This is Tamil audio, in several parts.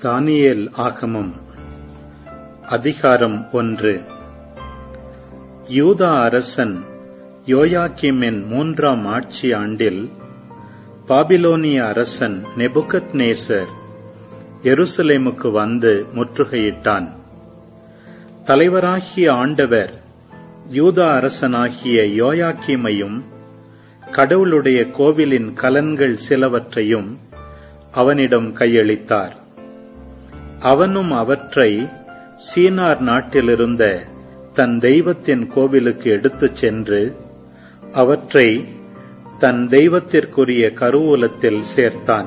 தானியேல் ஆகமம் அதிகாரம் ஒன்று யூதா அரசன் யோயாக்கிமின் மூன்றாம் ஆட்சி ஆண்டில் பாபிலோனிய அரசன் நெபுகத் நேசர் எருசலேமுக்கு வந்து முற்றுகையிட்டான் தலைவராகிய ஆண்டவர் யூதா அரசனாகிய யோயாக்கிமையும் கடவுளுடைய கோவிலின் கலன்கள் சிலவற்றையும் அவனிடம் கையளித்தார் அவனும் அவற்றை சீனார் நாட்டிலிருந்த தன் தெய்வத்தின் கோவிலுக்கு எடுத்துச் சென்று அவற்றை தன் தெய்வத்திற்குரிய கருவூலத்தில் சேர்த்தான்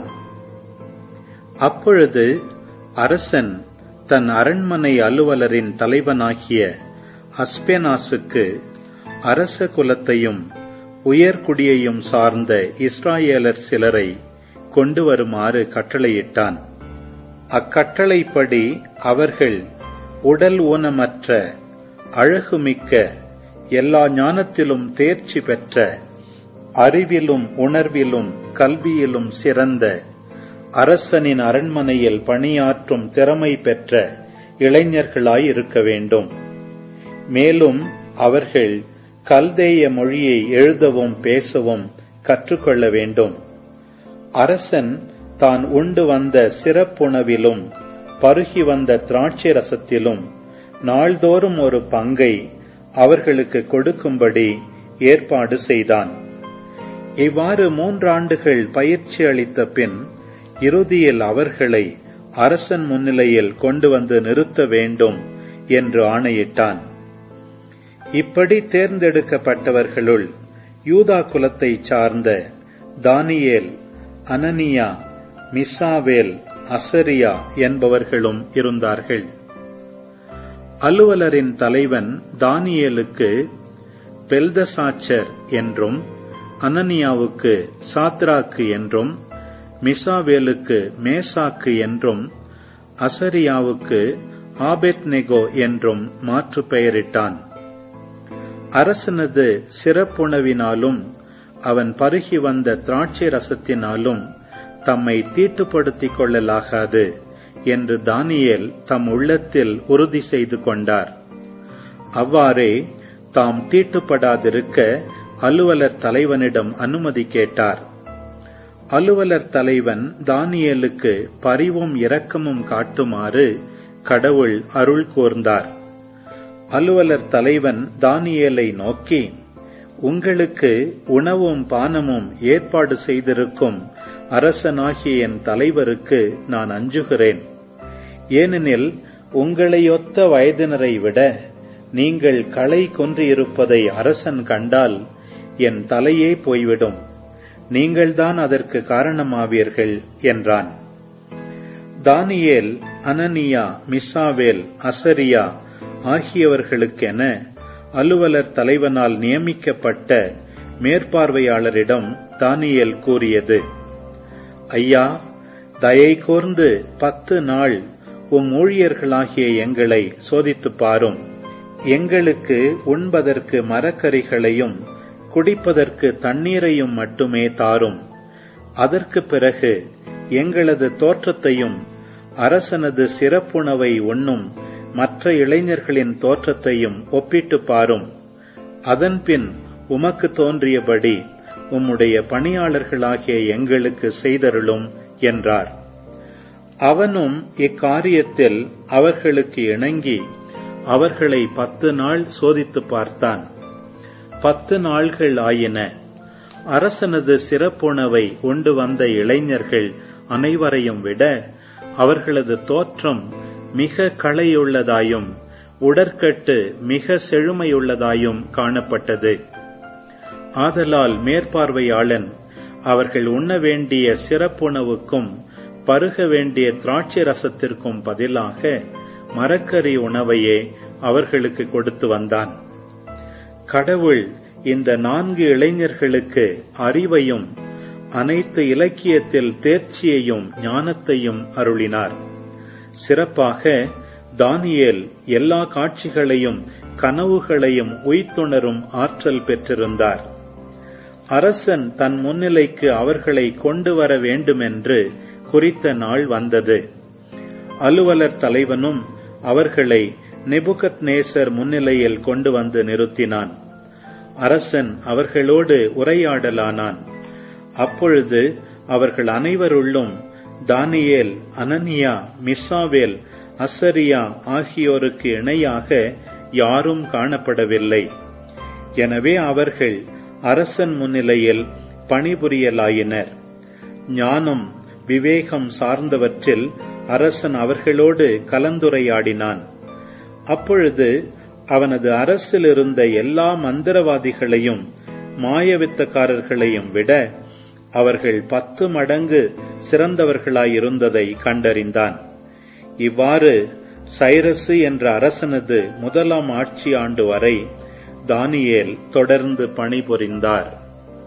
அப்பொழுது அரசன் தன் அரண்மனை அலுவலரின் தலைவனாகிய அஸ்பெனாசுக்கு அரச குலத்தையும் உயர்குடியையும் சார்ந்த இஸ்ராயேலர் சிலரை கொண்டு வருமாறு கட்டளையிட்டான் அக்கட்டளைப்படி அவர்கள் உடல் ஊனமற்ற அழகுமிக்க எல்லா ஞானத்திலும் தேர்ச்சி பெற்ற அறிவிலும் உணர்விலும் கல்வியிலும் சிறந்த அரசனின் அரண்மனையில் பணியாற்றும் திறமை பெற்ற இளைஞர்களாய் இருக்க வேண்டும் மேலும் அவர்கள் கல்தேய மொழியை எழுதவும் பேசவும் கற்றுக்கொள்ள வேண்டும் அரசன் தான் உண்டு வந்த சிறப்புணவிலும் பருகி வந்த திராட்சை ரசத்திலும் நாள்தோறும் ஒரு பங்கை அவர்களுக்கு கொடுக்கும்படி ஏற்பாடு செய்தான் இவ்வாறு மூன்றாண்டுகள் பயிற்சி அளித்த பின் இறுதியில் அவர்களை அரசன் முன்னிலையில் கொண்டு வந்து நிறுத்த வேண்டும் என்று ஆணையிட்டான் இப்படி தேர்ந்தெடுக்கப்பட்டவர்களுள் யூதா குலத்தை சார்ந்த தானியேல் அனனியா மிசாவேல் அசரியா என்பவர்களும் இருந்தார்கள் அலுவலரின் தலைவன் தானியேலுக்கு பெல்தசாச்சர் என்றும் அனனியாவுக்கு சாத்ராக்கு என்றும் மிசாவேலுக்கு மேசாக்கு என்றும் அசரியாவுக்கு ஆபெத்னெகோ என்றும் மாற்று பெயரிட்டான் அரசனது சிறப்புணவினாலும் அவன் பருகி வந்த திராட்சை ரசத்தினாலும் தம்மை தீட்டுப்படுத்திக் கொள்ளலாகாது என்று தானியேல் தம் உள்ளத்தில் உறுதி செய்து கொண்டார் அவ்வாறே தாம் தீட்டுப்படாதிருக்க அலுவலர் தலைவனிடம் அனுமதி கேட்டார் அலுவலர் தலைவன் தானியேலுக்கு பரிவும் இரக்கமும் காட்டுமாறு கடவுள் அருள் கூர்ந்தார் அலுவலர் தலைவன் தானியேலை நோக்கி உங்களுக்கு உணவும் பானமும் ஏற்பாடு செய்திருக்கும் அரசனாகிய என் தலைவருக்கு நான் அஞ்சுகிறேன் ஏனெனில் உங்களையொத்த வயதினரை விட நீங்கள் களை கொன்றிருப்பதை அரசன் கண்டால் என் தலையே போய்விடும் நீங்கள்தான் அதற்கு காரணமாவீர்கள் என்றான் தானியேல் அனனியா மிசாவேல் அசரியா ஆகியவர்களுக்கென அலுவலர் தலைவனால் நியமிக்கப்பட்ட மேற்பார்வையாளரிடம் தானியேல் கூறியது ஐயா தயை கூர்ந்து பத்து நாள் உம் ஊழியர்களாகிய எங்களை சோதித்துப் பாரும் எங்களுக்கு உண்பதற்கு மரக்கறிகளையும் குடிப்பதற்கு தண்ணீரையும் மட்டுமே தாரும் அதற்கு பிறகு எங்களது தோற்றத்தையும் அரசனது சிறப்புணவை உண்ணும் மற்ற இளைஞர்களின் தோற்றத்தையும் ஒப்பிட்டு பாரும் அதன்பின் உமக்கு தோன்றியபடி உம்முடைய பணியாளர்களாகிய எங்களுக்கு செய்தருளும் என்றார் அவனும் இக்காரியத்தில் அவர்களுக்கு இணங்கி அவர்களை பத்து நாள் சோதித்து பார்த்தான் பத்து நாள்கள் ஆயின அரசனது சிறப்புணவை உண்டு வந்த இளைஞர்கள் அனைவரையும் விட அவர்களது தோற்றம் மிக களையுள்ளதாயும் உடற்கட்டு மிக செழுமையுள்ளதாயும் காணப்பட்டது ஆதலால் மேற்பார்வையாளன் அவர்கள் உண்ண வேண்டிய சிறப்புணவுக்கும் பருக வேண்டிய திராட்சை ரசத்திற்கும் பதிலாக மரக்கறி உணவையே அவர்களுக்கு கொடுத்து வந்தான் கடவுள் இந்த நான்கு இளைஞர்களுக்கு அறிவையும் அனைத்து இலக்கியத்தில் தேர்ச்சியையும் ஞானத்தையும் அருளினார் சிறப்பாக தானியேல் எல்லா காட்சிகளையும் கனவுகளையும் உய்த்துணரும் ஆற்றல் பெற்றிருந்தார் அரசன் தன் முன்னிலைக்கு அவர்களை கொண்டு வர வேண்டுமென்று குறித்த நாள் வந்தது அலுவலர் தலைவனும் அவர்களை நெபுகத் நேசர் முன்னிலையில் கொண்டு வந்து நிறுத்தினான் அரசன் அவர்களோடு உரையாடலானான் அப்பொழுது அவர்கள் அனைவருள்ளும் தானியேல் அனனியா மிசாவேல் அசரியா ஆகியோருக்கு இணையாக யாரும் காணப்படவில்லை எனவே அவர்கள் அரசன் முன்னிலையில் பணிபுரியலாயினர் ஞானம் விவேகம் சார்ந்தவற்றில் அரசன் அவர்களோடு கலந்துரையாடினான் அப்பொழுது அவனது அரசில் இருந்த எல்லா மந்திரவாதிகளையும் மாயவித்தக்காரர்களையும் விட அவர்கள் பத்து மடங்கு சிறந்தவர்களாயிருந்ததை கண்டறிந்தான் இவ்வாறு சைரசு என்ற அரசனது முதலாம் ஆட்சி ஆண்டு வரை தானியேல் தொடர்ந்து பணிபுரிந்தார்